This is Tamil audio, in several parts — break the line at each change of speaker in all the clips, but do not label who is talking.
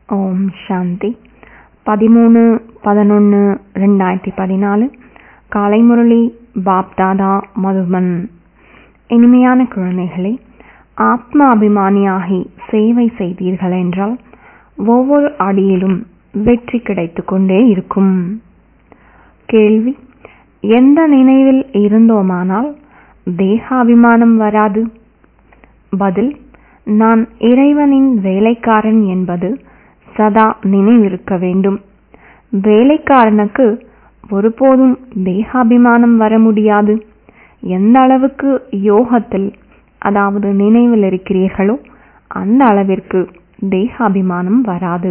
ஓம் சாந்தி பதிமூணு பதினொன்று ரெண்டாயிரத்தி பதினாலு காலை முரளி பாப்தாதா மதுபன் இனிமையான குழந்தைகளே ஆத்ம அபிமானியாகி சேவை செய்தீர்கள் என்றால் ஒவ்வொரு அடியிலும் வெற்றி கிடைத்துக் கொண்டே இருக்கும் கேள்வி எந்த நினைவில் இருந்தோமானால் தேகாபிமானம் வராது பதில் நான் இறைவனின் வேலைக்காரன் என்பது சதா நினைவிருக்க வேண்டும் வேலைக்காரனுக்கு ஒருபோதும் தேகாபிமானம் வர முடியாது எந்த அளவுக்கு யோகத்தில் அதாவது நினைவில் இருக்கிறீர்களோ அந்த அளவிற்கு தேகாபிமானம் வராது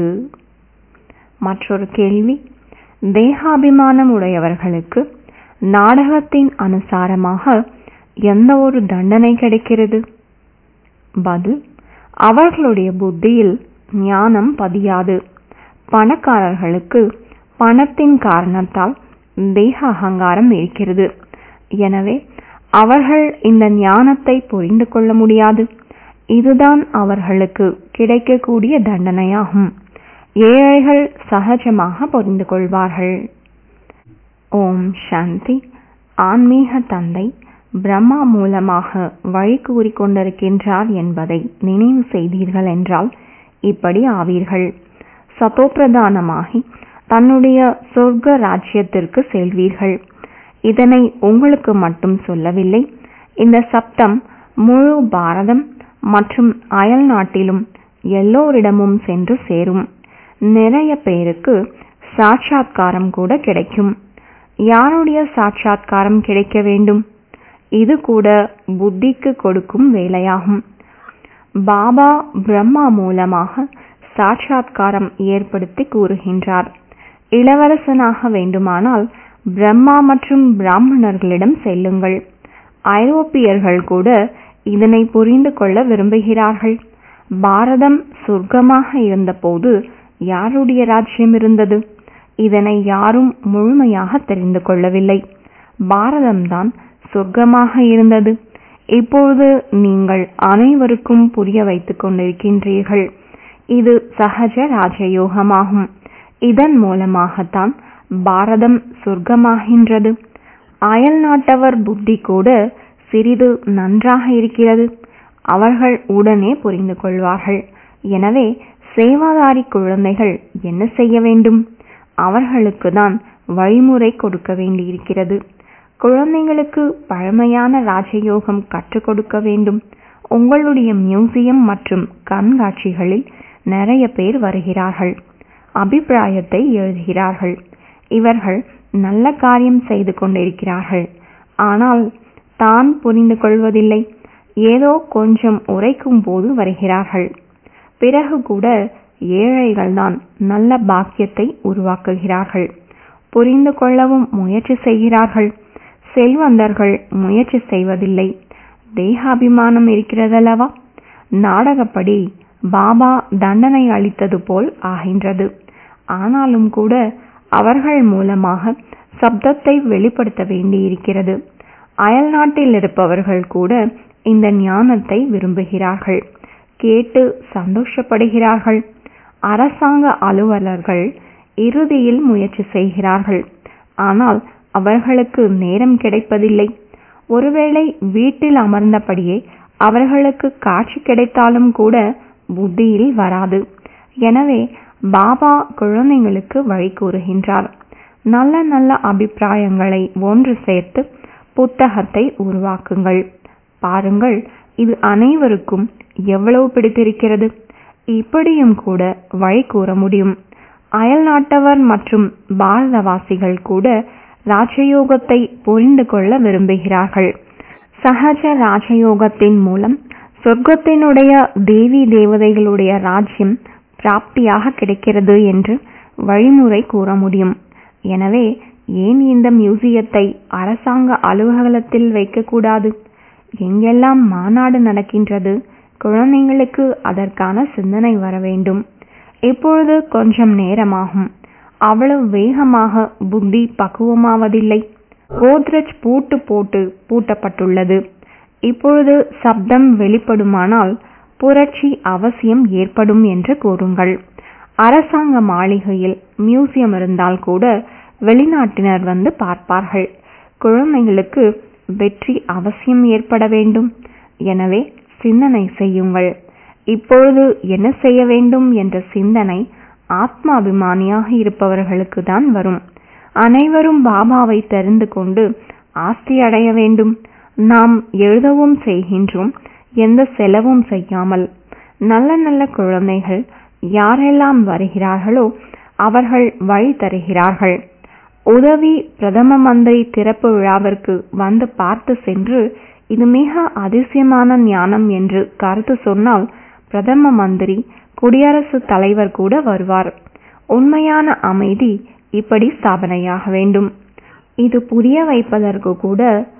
மற்றொரு கேள்வி தேகாபிமானம் உடையவர்களுக்கு நாடகத்தின் அனுசாரமாக எந்த ஒரு தண்டனை கிடைக்கிறது பதில் அவர்களுடைய புத்தியில் ஞானம் பதியாது பணக்காரர்களுக்கு பணத்தின் காரணத்தால் தேக அகங்காரம் இருக்கிறது எனவே அவர்கள் இந்த ஞானத்தை புரிந்து கொள்ள முடியாது இதுதான் அவர்களுக்கு கிடைக்கக்கூடிய தண்டனையாகும் ஏழைகள் சகஜமாக புரிந்து கொள்வார்கள் ஓம் சாந்தி ஆன்மீக தந்தை பிரம்மா மூலமாக வழி கூறிக் கொண்டிருக்கின்றார் என்பதை நினைவு செய்தீர்கள் என்றால் இப்படி ஆவீர்கள் சதோப்பிரதானமாகி தன்னுடைய சொர்க்க ராஜ்யத்திற்கு செல்வீர்கள் இதனை உங்களுக்கு மட்டும் சொல்லவில்லை இந்த சப்தம் முழு பாரதம் மற்றும் அயல் நாட்டிலும் எல்லோரிடமும் சென்று சேரும் நிறைய பேருக்கு சாட்சாத்காரம் கூட கிடைக்கும் யாருடைய சாட்சாத்காரம் கிடைக்க வேண்டும் இது கூட புத்திக்கு கொடுக்கும் வேலையாகும் பாபா பிரம்மா மூலமாக சாட்சாத்காரம் ஏற்படுத்தி கூறுகின்றார் இளவரசனாக வேண்டுமானால் பிரம்மா மற்றும் பிராமணர்களிடம் செல்லுங்கள் ஐரோப்பியர்கள் கூட இதனை புரிந்து கொள்ள விரும்புகிறார்கள் பாரதம் சொர்க்கமாக இருந்தபோது யாருடைய ராஜ்யம் இருந்தது இதனை யாரும் முழுமையாக தெரிந்து கொள்ளவில்லை பாரதம்தான் சொர்க்கமாக இருந்தது இப்பொழுது நீங்கள் அனைவருக்கும் புரிய வைத்துக் கொண்டிருக்கின்றீர்கள் இது சகஜ ராஜயோகமாகும் இதன் மூலமாகத்தான் பாரதம் சொர்க்கமாகின்றது அயல் நாட்டவர் புத்தி கூட சிறிது நன்றாக இருக்கிறது அவர்கள் உடனே புரிந்து கொள்வார்கள் எனவே சேவாதாரி குழந்தைகள் என்ன செய்ய வேண்டும் அவர்களுக்கு தான் வழிமுறை கொடுக்க வேண்டியிருக்கிறது குழந்தைகளுக்கு பழமையான ராஜயோகம் கற்றுக் கொடுக்க வேண்டும் உங்களுடைய மியூசியம் மற்றும் கண்காட்சிகளில் நிறைய பேர் வருகிறார்கள் அபிப்பிராயத்தை எழுதுகிறார்கள் இவர்கள் நல்ல காரியம் செய்து கொண்டிருக்கிறார்கள் ஆனால் தான் புரிந்து கொள்வதில்லை ஏதோ கொஞ்சம் உரைக்கும் போது வருகிறார்கள் பிறகு கூட ஏழைகள்தான் நல்ல பாக்கியத்தை உருவாக்குகிறார்கள் புரிந்து கொள்ளவும் முயற்சி செய்கிறார்கள் செல்வந்தர்கள் முயற்சி செய்வதில்லை தேகாபிமானம் இருக்கிறதல்லவா நாடகப்படி பாபா தண்டனை அளித்தது போல் ஆகின்றது ஆனாலும் கூட அவர்கள் மூலமாக சப்தத்தை வெளிப்படுத்த வேண்டியிருக்கிறது அயல் நாட்டில் இருப்பவர்கள் கூட இந்த ஞானத்தை விரும்புகிறார்கள் கேட்டு சந்தோஷப்படுகிறார்கள் அரசாங்க அலுவலர்கள் இறுதியில் முயற்சி செய்கிறார்கள் ஆனால் அவர்களுக்கு நேரம் கிடைப்பதில்லை ஒருவேளை வீட்டில் அமர்ந்தபடியே அவர்களுக்கு காட்சி கிடைத்தாலும் கூட புத்தியில் வராது எனவே பாபா குழந்தைங்களுக்கு வழி கூறுகின்றார் நல்ல நல்ல அபிப்பிராயங்களை ஒன்று சேர்த்து புத்தகத்தை உருவாக்குங்கள் பாருங்கள் இது அனைவருக்கும் எவ்வளவு பிடித்திருக்கிறது இப்படியும் கூட வழி கூற முடியும் அயல் நாட்டவர் மற்றும் பாரதவாசிகள் கூட ராஜயோகத்தை புரிந்து கொள்ள விரும்புகிறார்கள் சகஜ ராஜயோகத்தின் மூலம் சொர்க்கத்தினுடைய தேவி தேவதைகளுடைய ராஜ்யம் பிராப்தியாக கிடைக்கிறது என்று வழிமுறை கூற முடியும் எனவே ஏன் இந்த மியூசியத்தை அரசாங்க அலுவலகத்தில் வைக்கக்கூடாது எங்கெல்லாம் மாநாடு நடக்கின்றது குழந்தைங்களுக்கு அதற்கான சிந்தனை வர வேண்டும் இப்பொழுது கொஞ்சம் நேரமாகும் அவ்வளவு வேகமாக புத்தி பக்குவமாவதில்லை கோத்ரஜ் பூட்டு போட்டு பூட்டப்பட்டுள்ளது இப்பொழுது சப்தம் வெளிப்படுமானால் புரட்சி அவசியம் ஏற்படும் என்று கூறுங்கள் அரசாங்க மாளிகையில் மியூசியம் இருந்தால் கூட வெளிநாட்டினர் வந்து பார்ப்பார்கள் குழந்தைகளுக்கு வெற்றி அவசியம் ஏற்பட வேண்டும் எனவே சிந்தனை செய்யுங்கள் இப்பொழுது என்ன செய்ய வேண்டும் என்ற சிந்தனை ஆத்மாபிமானியாக இருப்பவர்களுக்கு தான் வரும் அனைவரும் பாபாவை தெரிந்து கொண்டு ஆஸ்தி அடைய வேண்டும் நாம் எழுதவும் செய்கின்றோம் எந்த செலவும் செய்யாமல் நல்ல நல்ல குழந்தைகள் யாரெல்லாம் வருகிறார்களோ அவர்கள் வழி தருகிறார்கள் உதவி பிரதம மந்திரி திறப்பு விழாவிற்கு வந்து பார்த்து சென்று இது மிக அதிசயமான ஞானம் என்று கருத்து சொன்னால் பிரதம மந்திரி குடியரசுத் தலைவர் கூட வருவார் உண்மையான அமைதி இப்படி ஸ்தாபனையாக வேண்டும் இது புரிய வைப்பதற்கு கூட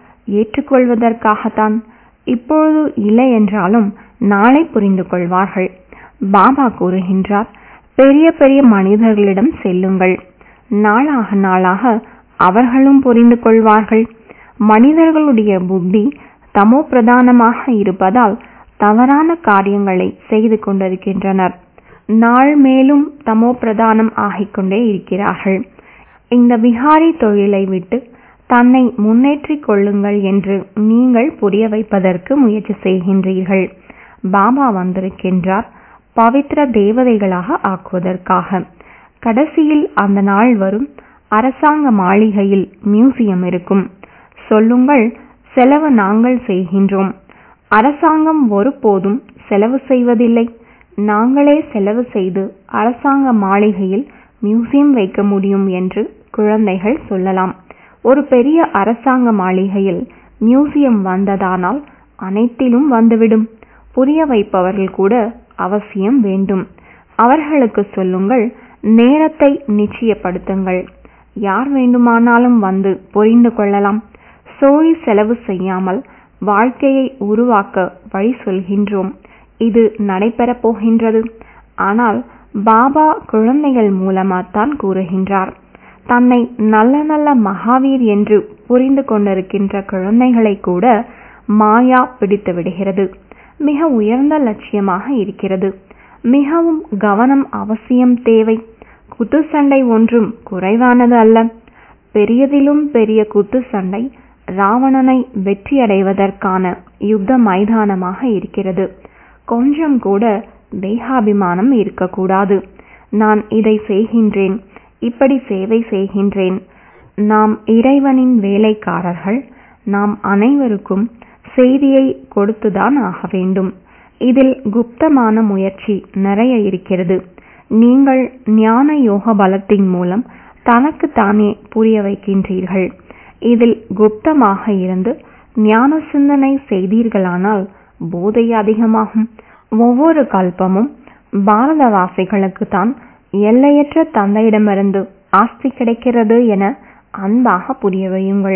ஏற்றுக்கொள்வதற்காகத்தான் இப்பொழுது இல்லை என்றாலும் நாளை புரிந்து கொள்வார்கள் பாபா கூறுகின்றார் பெரிய பெரிய மனிதர்களிடம் செல்லுங்கள் நாளாக நாளாக அவர்களும் புரிந்து கொள்வார்கள் மனிதர்களுடைய புத்தி தமோ பிரதானமாக இருப்பதால் தவறான காரியங்களை செய்து கொண்டிருக்கின்றனர் நாள் மேலும் தமோ பிரதானம் ஆகிக்கொண்டே இருக்கிறார்கள் இந்த விகாரி தொழிலை விட்டு தன்னை முன்னேற்றிக் கொள்ளுங்கள் என்று நீங்கள் புரிய வைப்பதற்கு முயற்சி செய்கின்றீர்கள் பாபா வந்திருக்கின்றார் பவித்ர தேவதைகளாக ஆக்குவதற்காக கடைசியில் அந்த நாள் வரும் அரசாங்க மாளிகையில் மியூசியம் இருக்கும் சொல்லுங்கள் செலவு நாங்கள் செய்கின்றோம் அரசாங்கம் ஒருபோதும் செலவு செய்வதில்லை நாங்களே செலவு செய்து அரசாங்க மாளிகையில் மியூசியம் வைக்க முடியும் என்று குழந்தைகள் சொல்லலாம் ஒரு பெரிய அரசாங்க மாளிகையில் மியூசியம் வந்ததானால் அனைத்திலும் வந்துவிடும் புரிய வைப்பவர்கள் கூட அவசியம் வேண்டும் அவர்களுக்கு சொல்லுங்கள் நேரத்தை நிச்சயப்படுத்துங்கள் யார் வேண்டுமானாலும் வந்து புரிந்து கொள்ளலாம் சோழி செலவு செய்யாமல் வாழ்க்கையை உருவாக்க வழி சொல்கின்றோம் இது நடைபெறப் போகின்றது ஆனால் பாபா குழந்தைகள் மூலமாத்தான் கூறுகின்றார் தன்னை நல்ல நல்ல மகாவீர் என்று புரிந்து கொண்டிருக்கின்ற குழந்தைகளை கூட மாயா பிடித்து விடுகிறது மிக உயர்ந்த லட்சியமாக இருக்கிறது மிகவும் கவனம் அவசியம் தேவை குத்து சண்டை ஒன்றும் குறைவானது அல்ல பெரியதிலும் பெரிய குத்து சண்டை ராவணனை வெற்றியடைவதற்கான யுத்த மைதானமாக இருக்கிறது கொஞ்சம் கூட தேகாபிமானம் இருக்கக்கூடாது நான் இதை செய்கின்றேன் இப்படி சேவை செய்கின்றேன் நாம் இறைவனின் வேலைக்காரர்கள் நாம் அனைவருக்கும் செய்தியை கொடுத்துதான் ஆக வேண்டும் இதில் குப்தமான முயற்சி நிறைய இருக்கிறது நீங்கள் ஞான யோக பலத்தின் மூலம் தனக்கு தானே புரிய வைக்கின்றீர்கள் இதில் குப்தமாக இருந்து ஞான சிந்தனை செய்தீர்களானால் போதை அதிகமாகும் ஒவ்வொரு கல்பமும் பாரதவாசிகளுக்கு தான் எல்லையற்ற தந்தையிடமிருந்து ஆஸ்தி கிடைக்கிறது என அன்பாக புரிய வையுங்கள்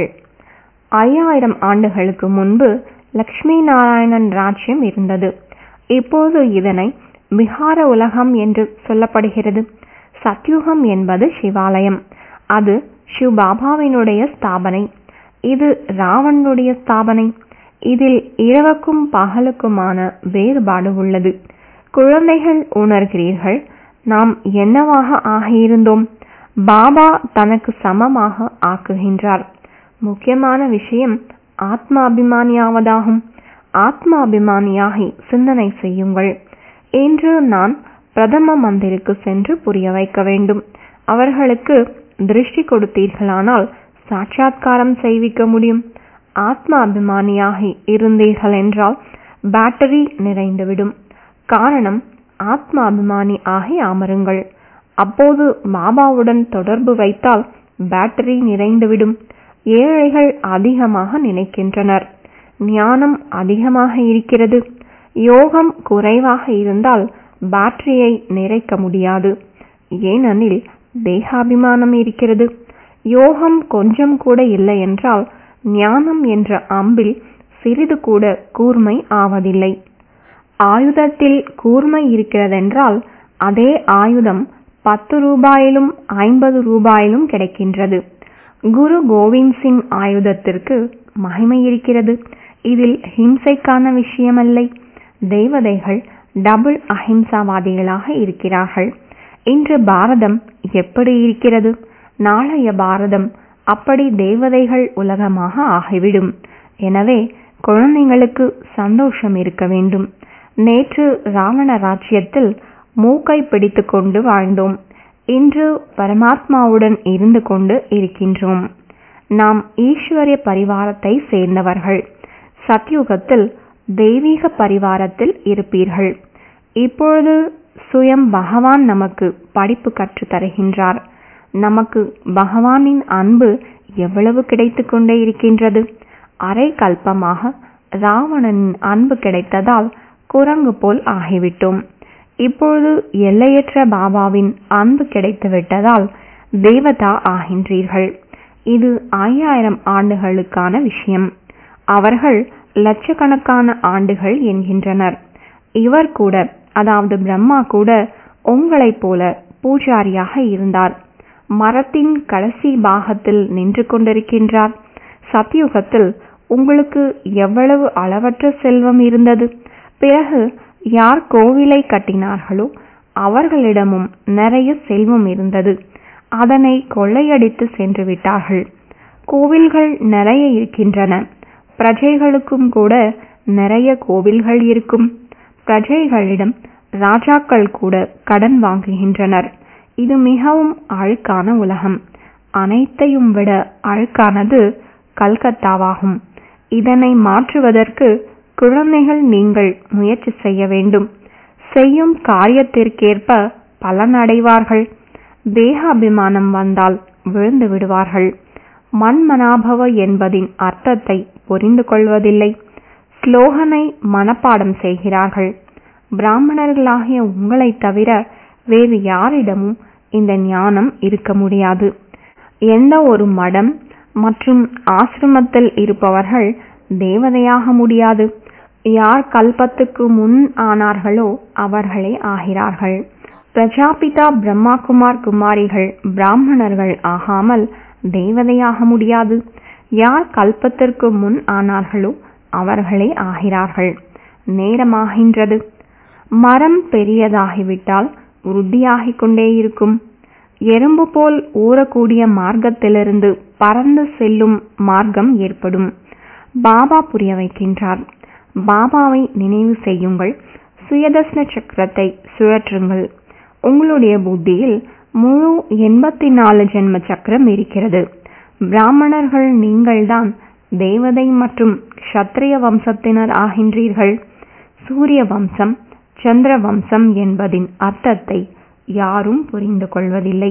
ஐயாயிரம் ஆண்டுகளுக்கு முன்பு லக்ஷ்மி நாராயணன் ராஜ்யம் இருந்தது இப்போது இதனை விஹார உலகம் என்று சொல்லப்படுகிறது சத்யுகம் என்பது சிவாலயம் அது சிவபாபாவினுடைய ஸ்தாபனை இது ராவணனுடைய ஸ்தாபனை இதில் இரவுக்கும் பகலுக்குமான வேறுபாடு உள்ளது குழந்தைகள் உணர்கிறீர்கள் நாம் என்னவாக ஆகியிருந்தோம் பாபா தனக்கு சமமாக ஆக்குகின்றார் முக்கியமான விஷயம் ஆத்மாபிமானியாவதாகும் ஆத்மாபிமானியாகி சிந்தனை செய்யுங்கள் இன்று நான் பிரதம மந்திருக்கு சென்று புரிய வைக்க வேண்டும் அவர்களுக்கு திருஷ்டி கொடுத்தீர்களானால் சாட்சாத்காரம் செய்விக்க முடியும் ஆத்மா அபிமானியாகி இருந்தீர்கள் என்றால் பேட்டரி நிறைந்துவிடும் காரணம் ஆத்மா அபிமானி ஆகி அமருங்கள் அப்போது பாபாவுடன் தொடர்பு வைத்தால் பேட்டரி நிறைந்துவிடும் ஏழைகள் அதிகமாக நினைக்கின்றனர் ஞானம் அதிகமாக இருக்கிறது யோகம் குறைவாக இருந்தால் பேட்டரியை நிறைக்க முடியாது ஏனெனில் தேகாபிமானம் இருக்கிறது யோகம் கொஞ்சம் கூட இல்லை என்றால் ஞானம் என்ற அம்பில் சிறிது கூட கூர்மை ஆவதில்லை ஆயுதத்தில் கூர்மை இருக்கிறதென்றால் அதே ஆயுதம் பத்து ரூபாயிலும் ஐம்பது ரூபாயிலும் கிடைக்கின்றது குரு கோவிந்த் சிங் ஆயுதத்திற்கு மகிமை இருக்கிறது இதில் ஹிம்சைக்கான விஷயமல்ல தேவதைகள் டபுள் அஹிம்சாவாதிகளாக இருக்கிறார்கள் இன்று பாரதம் எப்படி இருக்கிறது நாளைய பாரதம் அப்படி தேவதைகள் உலகமாக ஆகிவிடும் எனவே குழந்தைங்களுக்கு சந்தோஷம் இருக்க வேண்டும் நேற்று ராவண ராஜ்யத்தில் மூக்கை பிடித்துக் கொண்டு வாழ்ந்தோம் இன்று பரமாத்மாவுடன் இருந்து கொண்டு இருக்கின்றோம் நாம் ஈஸ்வரிய பரிவாரத்தை சேர்ந்தவர்கள் சத்யுகத்தில் தெய்வீக பரிவாரத்தில் இருப்பீர்கள் இப்பொழுது சுயம் பகவான் நமக்கு படிப்பு கற்றுத் தருகின்றார் நமக்கு பகவானின் அன்பு எவ்வளவு கிடைத்துக் கொண்டே இருக்கின்றது அரை கல்பமாக ராவணனின் அன்பு கிடைத்ததால் குரங்கு போல் ஆகிவிட்டோம் இப்பொழுது எல்லையற்ற பாபாவின் அன்பு கிடைத்து விட்டதால் தேவதா ஆகின்றீர்கள் இது ஐயாயிரம் ஆண்டுகளுக்கான விஷயம் அவர்கள் லட்சக்கணக்கான ஆண்டுகள் என்கின்றனர் இவர் கூட அதாவது பிரம்மா கூட உங்களைப் போல பூஜாரியாக இருந்தார் மரத்தின் கடைசி பாகத்தில் நின்று கொண்டிருக்கின்றார் சத்யுகத்தில் உங்களுக்கு எவ்வளவு அளவற்ற செல்வம் இருந்தது பிறகு யார் கோவிலை கட்டினார்களோ அவர்களிடமும் நிறைய செல்வம் இருந்தது அதனை கொள்ளையடித்து சென்று விட்டார்கள் கோவில்கள் நிறைய இருக்கின்றன பிரஜைகளுக்கும் கூட நிறைய கோவில்கள் இருக்கும் பிரஜைகளிடம் ராஜாக்கள் கூட கடன் வாங்குகின்றனர் இது மிகவும் அழுக்கான உலகம் அனைத்தையும் விட அழுக்கானது கல்கத்தாவாகும் இதனை மாற்றுவதற்கு குழந்தைகள் நீங்கள் முயற்சி செய்ய வேண்டும் செய்யும் காரியத்திற்கேற்ப பலனடைவார்கள் தேக அபிமானம் வந்தால் விழுந்து விடுவார்கள் மண்மனாபவ என்பதின் அர்த்தத்தை புரிந்து கொள்வதில்லை ஸ்லோகனை மனப்பாடம் செய்கிறார்கள் பிராமணர்களாகிய உங்களை தவிர வேறு யாரிடமும் இந்த ஞானம் இருக்க முடியாது எந்த ஒரு மடம் மற்றும் ஆசிரமத்தில் இருப்பவர்கள் தேவதையாக முடியாது யார் கல்பத்துக்கு முன் ஆனார்களோ அவர்களே ஆகிறார்கள் பிரஜாபிதா பிரம்மாகுமார் குமாரிகள் பிராமணர்கள் ஆகாமல் தேவதையாக முடியாது யார் கல்பத்திற்கு முன் ஆனார்களோ அவர்களே ஆகிறார்கள் நேரமாகின்றது மரம் பெரியதாகிவிட்டால் உறுதியாகிக் கொண்டே இருக்கும் எறும்பு போல் ஊறக்கூடிய மார்க்கத்திலிருந்து பறந்து செல்லும் மார்க்கம் ஏற்படும் பாபா புரிய வைக்கின்றார் பாபாவை நினைவு செய்யுங்கள் சுயதர்ஷன சக்கரத்தை சுழற்றுங்கள் உங்களுடைய புத்தியில் முழு எண்பத்தி நாலு ஜென்ம சக்கரம் இருக்கிறது பிராமணர்கள் நீங்கள்தான் தேவதை மற்றும் க்ஷத்ரிய வம்சத்தினர் ஆகின்றீர்கள் சூரிய வம்சம் சந்திர வம்சம் என்பதின் அர்த்தத்தை யாரும் புரிந்து கொள்வதில்லை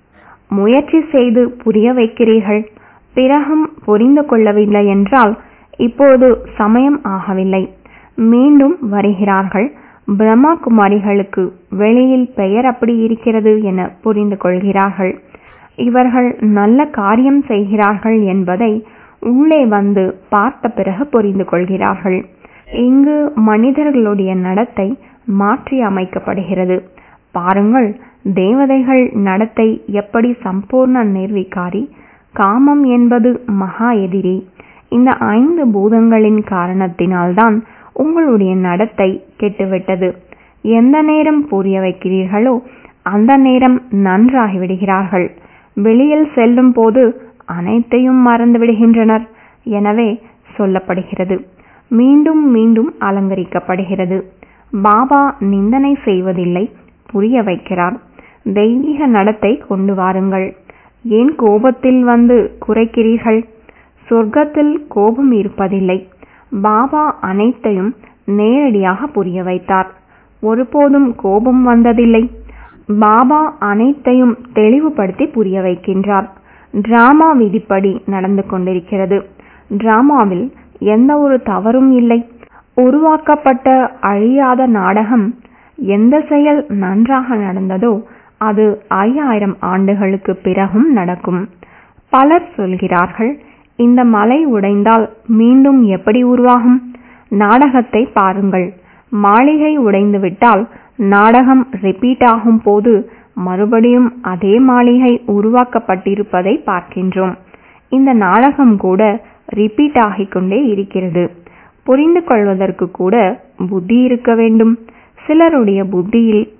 முயற்சி செய்து புரிய வைக்கிறீர்கள் பிறகும் புரிந்து கொள்ளவில்லை என்றால் இப்போது சமயம் ஆகவில்லை மீண்டும் வருகிறார்கள் பிரம்மா குமாரிகளுக்கு வெளியில் பெயர் அப்படி இருக்கிறது என புரிந்து கொள்கிறார்கள் இவர்கள் நல்ல காரியம் செய்கிறார்கள் என்பதை உள்ளே வந்து பார்த்த பிறகு புரிந்து கொள்கிறார்கள் இங்கு மனிதர்களுடைய நடத்தை மாற்றி அமைக்கப்படுகிறது பாருங்கள் தேவதைகள் நடத்தை எப்படி சம்பூர்ண நிர்விகாரி காமம் என்பது மகா எதிரி இந்த ஐந்து பூதங்களின் காரணத்தினால்தான் உங்களுடைய நடத்தை கெட்டுவிட்டது எந்த நேரம் புரிய வைக்கிறீர்களோ அந்த நேரம் நன்றாகி விடுகிறார்கள் வெளியில் செல்லும் போது அனைத்தையும் மறந்து விடுகின்றனர் எனவே சொல்லப்படுகிறது மீண்டும் மீண்டும் அலங்கரிக்கப்படுகிறது பாபா நிந்தனை செய்வதில்லை புரிய வைக்கிறார் தெய்வீக நடத்தை கொண்டு வாருங்கள் ஏன் கோபத்தில் வந்து குறைக்கிறீர்கள் சொர்க்கத்தில் கோபம் இருப்பதில்லை பாபா அனைத்தையும் நேரடியாக புரிய வைத்தார் ஒருபோதும் கோபம் வந்ததில்லை பாபா அனைத்தையும் தெளிவுபடுத்தி புரிய வைக்கின்றார் டிராமா விதிப்படி நடந்து கொண்டிருக்கிறது டிராமாவில் எந்த ஒரு தவறும் இல்லை உருவாக்கப்பட்ட அழியாத நாடகம் எந்த செயல் நன்றாக நடந்ததோ அது ஐயாயிரம் ஆண்டுகளுக்கு பிறகும் நடக்கும் பலர் சொல்கிறார்கள் இந்த மலை உடைந்தால் மீண்டும் எப்படி உருவாகும் நாடகத்தை பாருங்கள் மாளிகை உடைந்துவிட்டால் நாடகம் ரிப்பீட் ஆகும் போது மறுபடியும் அதே மாளிகை உருவாக்கப்பட்டிருப்பதை பார்க்கின்றோம் இந்த நாடகம் கூட ரிப்பீட் ஆகிக் கொண்டே இருக்கிறது புரிந்து கொள்வதற்கு கூட புத்தி இருக்க வேண்டும் சிலருடைய புத்தியில்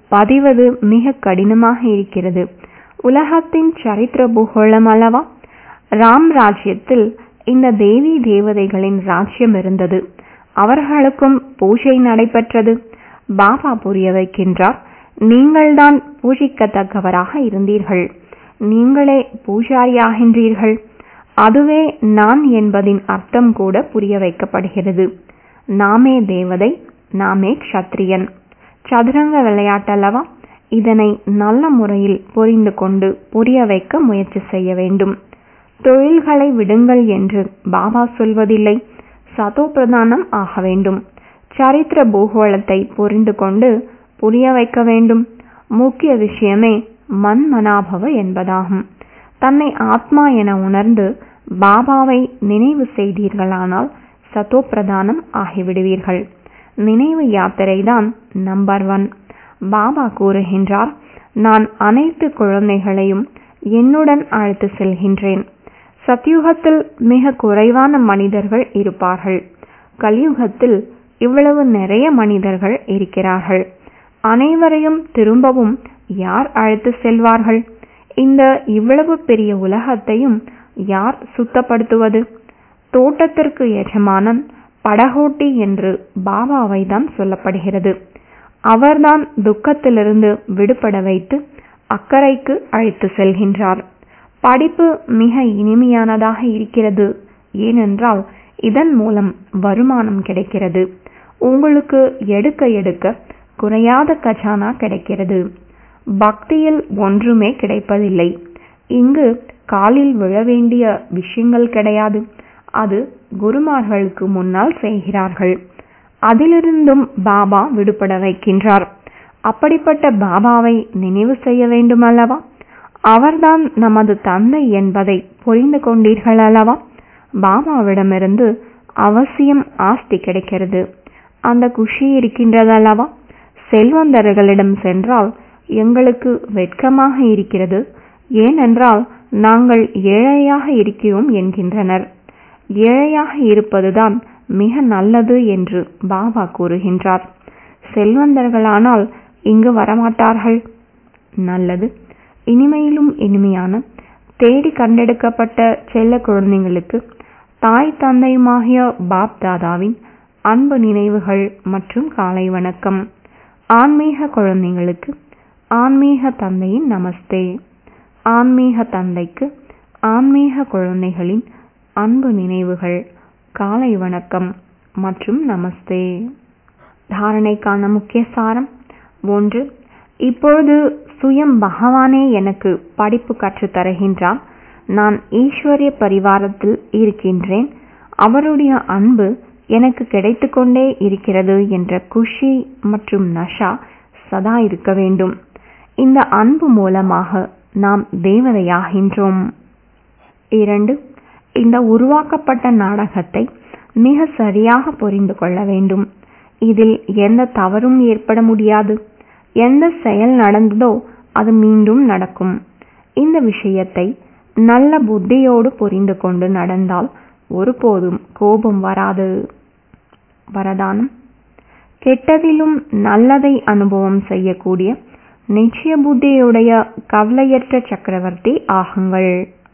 பதிவது மிக கடினமாக இருக்கிறது உலகத்தின் சரித்திர பூகோளம் அல்லவா ராம் ராஜ்யத்தில் இந்த தேவி தேவதைகளின் ராஜ்யம் இருந்தது அவர்களுக்கும் பூஜை நடைபெற்றது பாபா புரிய வைக்கின்றார் நீங்கள்தான் பூஜிக்கத்தக்கவராக இருந்தீர்கள் நீங்களே பூஜாரியாகின்றீர்கள் அதுவே நான் என்பதின் அர்த்தம் கூட புரிய வைக்கப்படுகிறது நாமே தேவதை நாமே க்ஷத்ரியன் சதுரங்க விளையாட்டல்லவா இதனை நல்ல முறையில் புரிந்து கொண்டு புரிய வைக்க முயற்சி செய்ய வேண்டும் தொழில்களை விடுங்கள் என்று பாபா சொல்வதில்லை சதோ பிரதானம் ஆக வேண்டும் சரித்திர பூகோளத்தை புரிந்து கொண்டு புரிய வைக்க வேண்டும் முக்கிய விஷயமே மன்மனாபவ என்பதாகும் தன்னை ஆத்மா என உணர்ந்து பாபாவை நினைவு செய்தீர்களானால் சதோ பிரதானம் ஆகிவிடுவீர்கள் நினைவு யாத்திரைதான் நம்பர் ஒன் பாபா கூறுகின்றார் நான் அனைத்து குழந்தைகளையும் என்னுடன் அழைத்து செல்கின்றேன் சத்யுகத்தில் மிக குறைவான மனிதர்கள் இருப்பார்கள் கலியுகத்தில் இவ்வளவு நிறைய மனிதர்கள் இருக்கிறார்கள் அனைவரையும் திரும்பவும் யார் அழைத்து செல்வார்கள் இந்த இவ்வளவு பெரிய உலகத்தையும் யார் சுத்தப்படுத்துவது தோட்டத்திற்கு எஜமானன் படகோட்டி என்று பாபாவை தான் சொல்லப்படுகிறது அவர்தான் துக்கத்திலிருந்து விடுபட வைத்து அக்கறைக்கு அழைத்து செல்கின்றார் படிப்பு மிக இனிமையானதாக இருக்கிறது ஏனென்றால் இதன் மூலம் வருமானம் கிடைக்கிறது உங்களுக்கு எடுக்க எடுக்க குறையாத கஜானா கிடைக்கிறது பக்தியில் ஒன்றுமே கிடைப்பதில்லை இங்கு காலில் விழ வேண்டிய விஷயங்கள் கிடையாது அது குருமார்களுக்கு முன்னால் செய்கிறார்கள் அதிலிருந்தும் பாபா விடுபட வைக்கின்றார் அப்படிப்பட்ட பாபாவை நினைவு செய்ய வேண்டும் அல்லவா அவர்தான் நமது தந்தை என்பதை புரிந்து கொண்டீர்கள் அல்லவா பாபாவிடமிருந்து அவசியம் ஆஸ்தி கிடைக்கிறது அந்த குஷி இருக்கின்றது அல்லவா செல்வந்தர்களிடம் சென்றால் எங்களுக்கு வெட்கமாக இருக்கிறது ஏனென்றால் நாங்கள் ஏழையாக இருக்கிறோம் என்கின்றனர் ஏழையாக இருப்பதுதான் மிக நல்லது என்று பாபா கூறுகின்றார் செல்வந்தர்களானால் இங்கு வரமாட்டார்கள் நல்லது இனிமையிலும் இனிமையான தேடி கண்டெடுக்கப்பட்ட செல்ல குழந்தைங்களுக்கு தாய் தந்தையுமாகிய பாப் தாதாவின் அன்பு நினைவுகள் மற்றும் காலை வணக்கம் ஆன்மீக குழந்தைங்களுக்கு ஆன்மீக தந்தையின் நமஸ்தே ஆன்மீக தந்தைக்கு ஆன்மீக குழந்தைகளின் அன்பு நினைவுகள் காலை வணக்கம் மற்றும் நமஸ்தே தாரணைக்கான முக்கிய சாரம் ஒன்று இப்பொழுது சுயம் பகவானே எனக்கு படிப்பு கற்றுத் தருகின்றார் நான் ஈஸ்வரிய பரிவாரத்தில் இருக்கின்றேன் அவருடைய அன்பு எனக்கு கிடைத்துக்கொண்டே இருக்கிறது என்ற குஷி மற்றும் நஷா சதா இருக்க வேண்டும் இந்த அன்பு மூலமாக நாம் தேவதையாகின்றோம் இரண்டு இந்த உருவாக்கப்பட்ட நாடகத்தை மிக சரியாக புரிந்து கொள்ள வேண்டும் இதில் எந்த தவறும் ஏற்பட முடியாது எந்த செயல் நடந்ததோ அது மீண்டும் நடக்கும் இந்த விஷயத்தை நல்ல புத்தியோடு புரிந்து கொண்டு நடந்தால் ஒருபோதும் கோபம் வராது வரதானம் கெட்டதிலும் நல்லதை அனுபவம் செய்யக்கூடிய நிச்சய புத்தியுடைய கவலையற்ற சக்கரவர்த்தி ஆகுங்கள்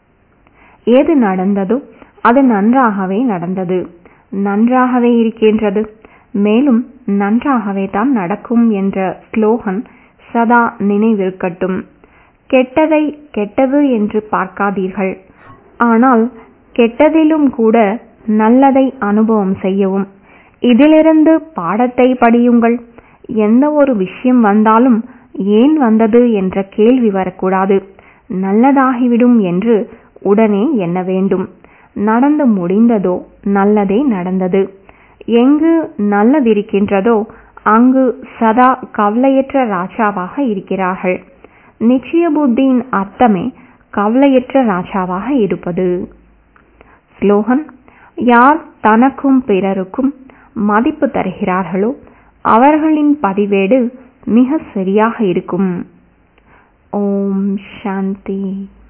எது நடந்ததோ அது நன்றாகவே நடந்தது நன்றாகவே இருக்கின்றது மேலும் நன்றாகவே தான் நடக்கும் என்ற ஸ்லோகன் சதா நினைவிருக்கட்டும் கெட்டதை கெட்டது என்று பார்க்காதீர்கள் ஆனால் கெட்டதிலும் கூட நல்லதை அனுபவம் செய்யவும் இதிலிருந்து பாடத்தை படியுங்கள் எந்த ஒரு விஷயம் வந்தாலும் ஏன் வந்தது என்ற கேள்வி வரக்கூடாது நல்லதாகிவிடும் என்று உடனே எண்ண வேண்டும் நடந்து முடிந்ததோ நல்லதே நடந்தது எங்கு நல்லதிருக்கின்றதோ அங்கு சதா கவலையற்ற ராஜாவாக இருக்கிறார்கள் நிச்சய புத்தியின் அர்த்தமே கவலையற்ற ராஜாவாக இருப்பது ஸ்லோகன் யார் தனக்கும் பிறருக்கும் மதிப்பு தருகிறார்களோ அவர்களின் பதிவேடு மிக சரியாக இருக்கும் ஓம் சாந்தி